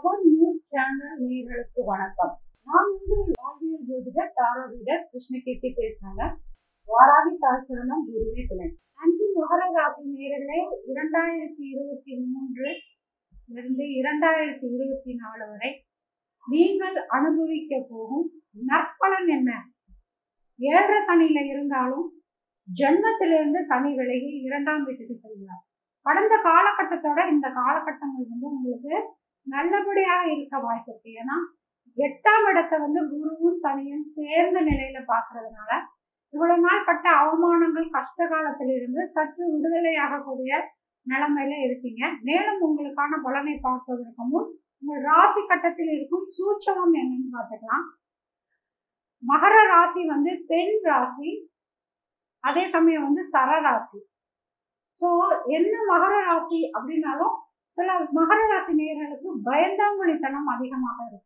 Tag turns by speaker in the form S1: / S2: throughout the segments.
S1: power news channel நேயர்களுக்கு வணக்கம் நான் உங்கள் வாழ்வியல் ஜோதிடர் தாரோ ரீடர் கிருஷ்ணகீர்த்தி பேசுறாங்க வாராகி தாசரணம் குருவே துணை அன்பு மகர ராசி நேயர்களே இரண்டாயிரத்தி இருபத்தி மூன்று இருந்து இரண்டாயிரத்தி இருபத்தி நாலு வரை நீங்கள் அனுபவிக்க போகும் நற்பலன் என்ன ஏழரை சனியில இருந்தாலும் ஜென்மத்திலிருந்து சனி விலகி இரண்டாம் வீட்டுக்கு செல்கிறார் கடந்த காலகட்டத்தோட இந்த காலகட்டங்கள் வந்து உங்களுக்கு நல்லபடியாக இருக்க வாய்ப்பு இருக்கு ஏன்னா எட்டாம் இடத்தை வந்து குருவும் சனியும் சேர்ந்த நிலையில பாக்குறதுனால இவ்வளவு நாள் பட்ட அவமானங்கள் கஷ்ட காலத்திலிருந்து சற்று விடுதலையாகக்கூடிய நிலைமையில இருக்கீங்க மேலும் உங்களுக்கான பலனை பார்ப்பதற்கு முன் உங்கள் ராசி கட்டத்தில் இருக்கும் சூட்சமம் என்னன்னு பார்த்துக்கலாம் மகர ராசி வந்து பெண் ராசி அதே சமயம் வந்து சரராசி ஸோ என்ன மகர ராசி அப்படின்னாலும் சில மகர ராசி நேயர்களுக்கு பயந்தாங்குழித்தனம் அதிகமாக இருக்கும்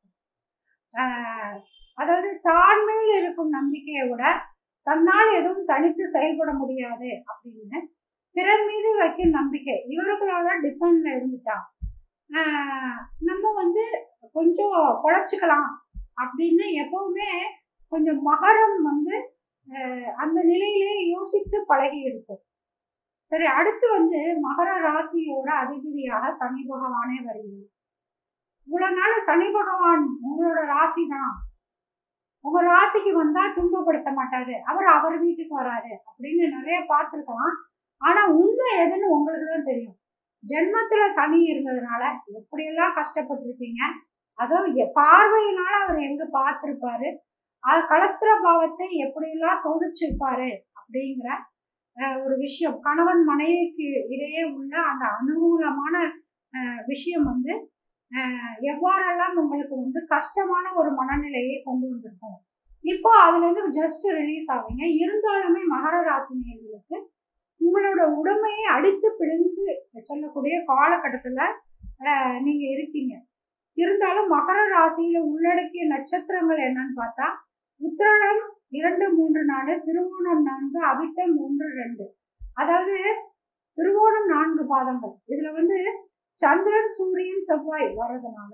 S1: ஆஹ் அதாவது தான் மேல் இருக்கும் நம்பிக்கையை விட தன்னால் எதுவும் தனித்து செயல்பட முடியாது அப்படின்னு பிறர் மீது வைக்கும் நம்பிக்கை இவர்களோட டிபெண்ட்ல இருந்துட்டா ஆஹ் நம்ம வந்து கொஞ்சம் குழைச்சிக்கலாம் அப்படின்னு எப்பவுமே கொஞ்சம் மகரம் வந்து ஆஹ் அந்த நிலையிலே யோசித்து பழகி இருக்கும் சரி அடுத்து வந்து மகர ராசியோட அதிபதியாக சனி பகவானே வருகிறது இவ்வளவு நாள் சனி பகவான் உங்களோட ராசி தான் உங்க ராசிக்கு வந்தா துன்பப்படுத்த மாட்டாரு அவர் அவர் வீட்டுக்கு வராரு அப்படின்னு நிறைய பார்த்துருக்கலாம் ஆனா உண்மை எதுன்னு உங்களுக்கு தான் தெரியும் ஜென்மத்துல சனி இருந்ததுனால எப்படியெல்லாம் கஷ்டப்பட்டிருப்பீங்க அதுவும் எ- பார்வையினால அவர் எங்க பார்த்திருப்பாரு அது கலத்திர பாவத்தை எப்படியெல்லாம் சோதிச்சிருப்பாரு அப்படிங்கிற அஹ், ஒரு விஷயம் கணவன் மனைவிக்கு இடையே உள்ள அந்த அனுகூலமான அஹ், விஷயம் வந்து அஹ், எவ்வாறெல்லாம் உங்களுக்கு வந்து கஷ்டமான ஒரு மனநிலையை கொண்டு வந்திருக்கும் இப்போ அதுல இருந்து ஜஸ்ட் ரிலீஸ் ஆவீங்க இருந்தாலுமே மகர ராசி நேயர்களுக்கு உங்களோட உடமையை அடித்து பிழிந்து சொல்லக்கூடிய காலகட்டத்துல அஹ், நீங்க இருக்கீங்க இருந்தாலும் மகர ராசியில உள்ளடக்கிய நட்சத்திரங்கள் என்னன்னு பார்த்தா உத்திராடம் இரண்டு மூன்று நாலு திருவோணம் நான்கு அவிட்டம் ஒன்று ரெண்டு அதாவது திருவோணம் நான்கு பாதங்கள் இதுல வந்து சந்திரன் சூரியன் செவ்வாய் வர்றதுனால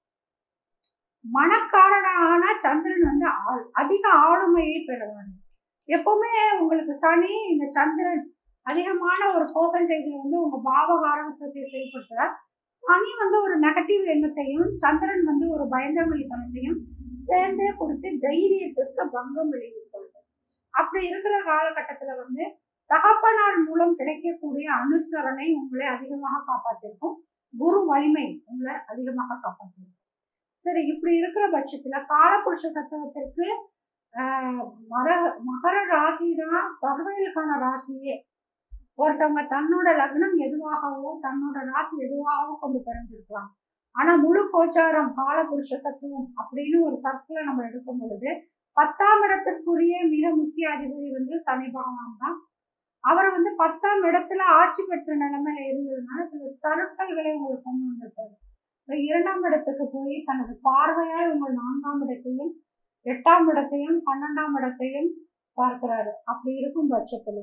S1: மனக்காரனான சந்திரன் வந்து ஆள்- அதிக ஆளுமையை பெறுவாங்க எப்பவுமே உங்களுக்கு சனி இந்த சந்திரன் அதிகமான ஒரு பர்சன்டேஜ் வந்து உங்க பாவகாரகத்தை செயல்படுத்துற சனி வந்து ஒரு நெகட்டிவ் எண்ணத்தையும் சந்திரன் வந்து ஒரு பயந்தவழித்தனத்தையும் சேர்ந்தே கொடுத்து தைரியத்திற்கு பங்கம் விளைவிக்கிறது அப்படி இருக்கிற காலகட்டத்துல வந்து தகப்பனார் மூலம் கிடைக்கக்கூடிய அனுசரணை உங்களை அதிகமாக காப்பாத்திருக்கும் குரு வலிமை உங்களை அதிகமாக காப்பாத்திருக்கும் சரி இப்படி இருக்கிற பட்சத்துல காலபுருஷ தத்துவத்திற்கு ஆஹ் மர மகர ராசி தான் சர்வைலுக்கான ராசியே ஒருத்தவங்க தன்னோட லக்னம் எதுவாகவோ தன்னோட ராசி எதுவாகவோ கொண்டு பிறந்திருக்கலாம் ஆனா முழு கோச்சாரம் காலபுருஷ தத்துவம் அப்படின்னு ஒரு சர்க்கிளை நம்ம எடுக்கும் பொழுது பத்தாம் இடத்திற்குரிய மிக முக்கிய அதிபதி வந்து சனி பகவான் தான் அவர் வந்து பத்தாம் இடத்துல ஆட்சி பெற்ற நிலைமையில இருந்ததுனால சில சருக்கல்களை உங்களுக்கு கொண்டு வந்திருப்பாரு இப்ப இரண்டாம் இடத்துக்கு போய் தனது பார்வையால் உங்கள் நான்காம் இடத்தையும் எட்டாம் இடத்தையும் பன்னெண்டாம் இடத்தையும் பார்க்கிறாரு அப்படி இருக்கும் பட்சத்துல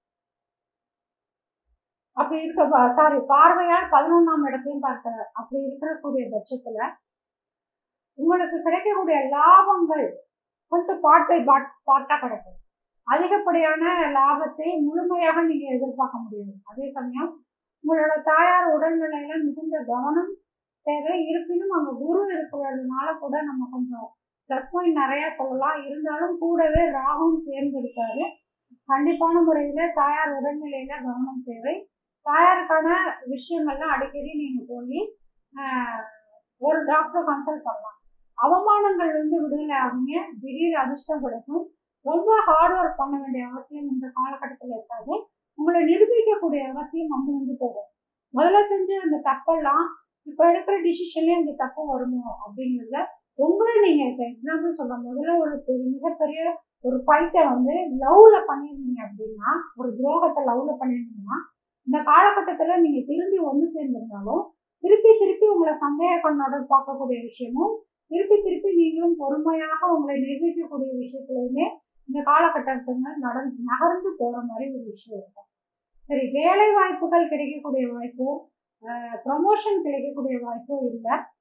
S1: அப்படி இருக்க சாரி பார்வையால் பதினொன்றாம் இடத்தையும் பார்க்கிறார் அப்படி இருக்கக்கூடிய பட்சத்துல உங்களுக்கு கிடைக்கக்கூடிய லாபங்கள் கொஞ்சம் பாட்டை பாட்டா கிடைக்கும் அதிகப்படியான லாபத்தை முழுமையாக நீங்க எதிர்பார்க்க முடியாது அதே சமயம் உங்களோட தாயார் உடல்நிலையில மிகுந்த கவனம் தேவை இருப்பினும் அங்க குரு இருக்கிறதுனால கூட நம்ம கொஞ்சம் ப்ளஸ் பாயிண்ட் நிறைய சொல்லலாம் இருந்தாலும் கூடவே ராகுவும் சேர்ந்து இருக்காரு கண்டிப்பான முறையில தாயார் உடல்நிலையில கவனம் தேவை தாயாருக்கான விஷயங்கள்லாம் அடிக்கடி நீங்க போய் ஆஹ், ஒரு டாக்டர் கன்சல்ட் பண்ணலாம் அவமானங்கள் வந்து விடுதலை ஆகுங்க திடீர் அதிர்ஷ்டம் கிடைக்கும் ரொம்ப ஹார்ட் ஒர்க் பண்ண வேண்டிய அவசியம் இந்த காலகட்டத்தில் இருக்காது உங்களை நிரூபிக்கக்கூடிய அவசியம் வந்து வந்து போகும் முதல்ல செஞ்ச அந்த தப்பெல்லாம் இப்போ எடுக்கிற டிசிஷன்லேயே அந்த தப்பு வருமோ அப்படிங்கிறத உங்களை நீங்க இப்போ எக்ஸாம்பிள் சொல்ல முதல்ல ஒரு பெரிய மிகப்பெரிய ஒரு ஃபைட்டை வந்து லவ்ல பண்ணியிருந்தீங்க அப்படின்னா ஒரு துரோகத்தை லவ்ல பண்ணியிருந்தீங்கன்னா இந்த காலகட்டத்துல நீங்க திரும்பி ஒன்று சேர்ந்திருந்தாலும் திருப்பி திருப்பி உங்களை சந்தேக கண்ணோட பார்க்கக்கூடிய விஷயமும் திருப்பி திருப்பி நீங்களும் பொறுமையாக உங்களை நிரூபிக்கக்கூடிய விஷயத்துலையுமே இந்த காலகட்டத்துல நடந்து நகர்ந்து போற மாதிரி ஒரு விஷயம் இருக்கும் சரி வேலை வாய்ப்புகள் கிடைக்கக்கூடிய வாய்ப்போ ப்ரமோஷன் கிடைக்கக்கூடிய வாய்ப்போ இல்லை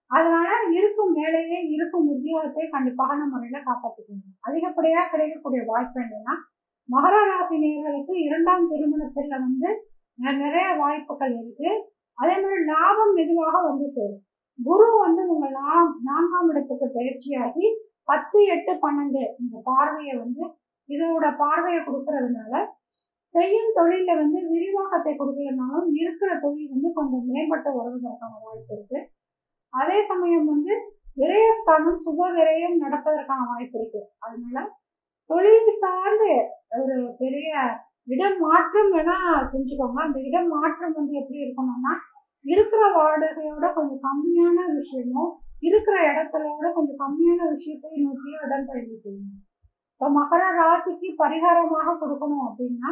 S1: அதனால இருக்கும் வேலையை இருக்கும் உத்தியோகத்தை கண்டிப்பான முறையில காப்பாற்றிக்கணும் அதிகப்படியா கிடைக்கக்கூடிய வாய்ப்பு என்னன்னா மகர ராசி நேர்களுக்கு இரண்டாம் திருமணத்துல வந்து நிறைய வாய்ப்புகள் இருக்கு அதே மாதிரி லாபம் மெதுவாக வந்து சேரும் குரு வந்து உங்க நான்காம் இடத்துக்கு பயிற்சியாகி பத்து எட்டு பன்னெண்டு இந்த பார்வையை வந்து இதோட பார்வையை கொடுக்கறதுனால செய்யும் தொழில வந்து விரிவாக்கத்தை கொடுக்கலனாலும் இருக்கிற தொழில் வந்து கொஞ்சம் மேம்பட்டு வருவதற்கான வாய்ப்பு இருக்கு அதே சமயம் வந்து விரயஸ்தானம் சுப விரயம் நடப்பதற்கான வாய்ப்பு இருக்கு அதனால தொழில் சார்ந்து ஒரு பெரிய இடம் மாற்றம் வேணா செஞ்சுக்கோங்க அந்த இடம் மாற்றம் வந்து எப்படி இருக்கணும்னா இருக்கிற வாடகையோட கொஞ்சம் கம்மியான விஷயமும் இருக்கிற இடத்துலோட கொஞ்சம் கம்மியான விஷயத்தை நோக்கிய இடம் பயிற்சி செய்யணும் இப்போ மகர ராசிக்கு பரிகாரமாக கொடுக்கணும் அப்படின்னா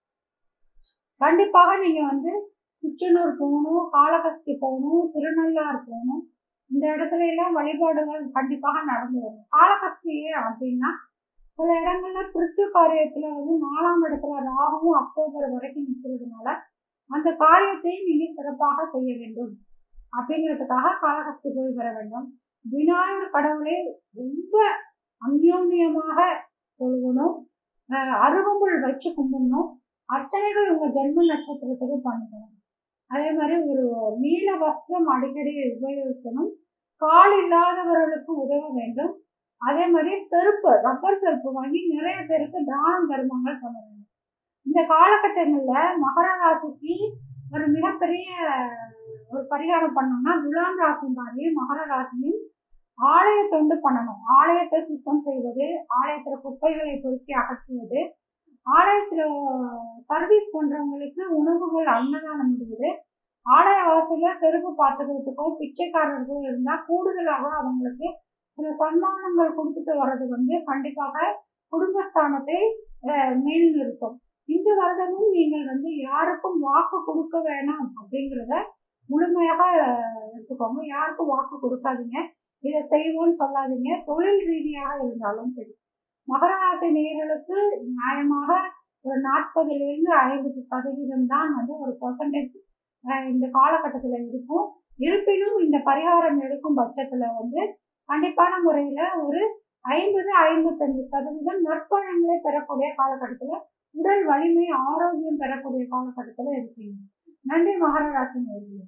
S1: கண்டிப்பாக நீங்க வந்து குச்சனூர் போகணும் காளகஸ்தி போகணும் திருநள்ளார் போகணும் இந்த இடத்துல எல்லாம் வழிபாடுகள் கண்டிப்பாக நடந்து வரும் காளகஸ்தி அப்படின்னா சில இடங்கள்ல பிரித்து காரியத்துல வந்து நாலாம் இடத்துல ராகுவும் அக்டோபர் வரைக்கும் நிற்கிறதுனால அந்த காரியத்தை நீங்க சிறப்பாக செய்ய வேண்டும் அப்படிங்கிறதுக்காக காளகஸ்தி போய் வர வேண்டும் விநாயகர் கடவுளை ரொம்ப அந்யோன்யமாக தொழுகணும் அருகம்புல் வச்சு கும்பிடணும் அர்ச்சனைகள் உங்க ஜென்ம நட்சத்திரத்துக்கு பண்ணிக்கணும் அதே மாதிரி ஒரு நீல வஸ்திரம் அடிக்கடி உபயோகிக்கணும் கால் இல்லாதவர்களுக்கு உதவ வேண்டும் அதே மாதிரி செருப்பு ரப்பர் செருப்பு வாங்கி நிறைய பேருக்கு தானம் தர்மங்கள் பண்ண வேண்டும் இந்த காலகட்டங்கள்ல மகர ராசிக்கு ஒரு மிகப்பெரிய ஒரு பரிகாரம் பண்ணோம்னா துலாம் ராசி மாதிரி மகர ராசியும் ஆலய தொண்டு பண்ணணும் ஆலயத்தை சுத்தம் செய்வது ஆலயத்துல குப்பைகளை பொறுக்கி அகற்றுவது ஆலயத்துல சர்வீஸ் பண்றவங்களுக்கு உணவுகள் அன்னதானம் இடுவது ஆலய வாசல்ல செருப்பு பார்த்துக்கிறதுக்கும் பிச்சைக்காரர்கள் இருந்தா கூடுதலாக அவங்களுக்கு சில சன்மானங்கள் கொடுத்துட்டு வர்றது வந்து கண்டிப்பாக குடும்பஸ்தானத்தை மேல் நிறுத்தும் இந்த வருடமும் நீங்கள் வந்து யாருக்கும் வாக்கு கொடுக்க வேணாம் அப்படிங்கிறத முழுமையாக எடுத்துக்கோங்க யாருக்கும் வாக்கு கொடுக்காதீங்க இதை செய்வோம்னு சொல்லாதீங்க தொழில் ரீதியாக இருந்தாலும் சரி மகர ராசி நேர்களுக்கு நியாயமாக ஒரு நாற்பதுல இருந்து ஐம்பது சதவீதம் தான் வந்து ஒரு பர்சன்டேஜ் இந்த காலகட்டத்தில் இருக்கும் இருப்பினும் இந்த பரிகாரம் எடுக்கும் பட்சத்துல வந்து கண்டிப்பான முறையில ஒரு ஐம்பது ஐம்பத்தஞ்சு சதவீதம் நற்பழங்களை பெறக்கூடிய காலகட்டத்துல உடல் வலிமை ஆரோக்கியம் பெறக்கூடிய காலகட்டத்துல இருக்கீங்க நன்றி மகர ராசி நேர்களே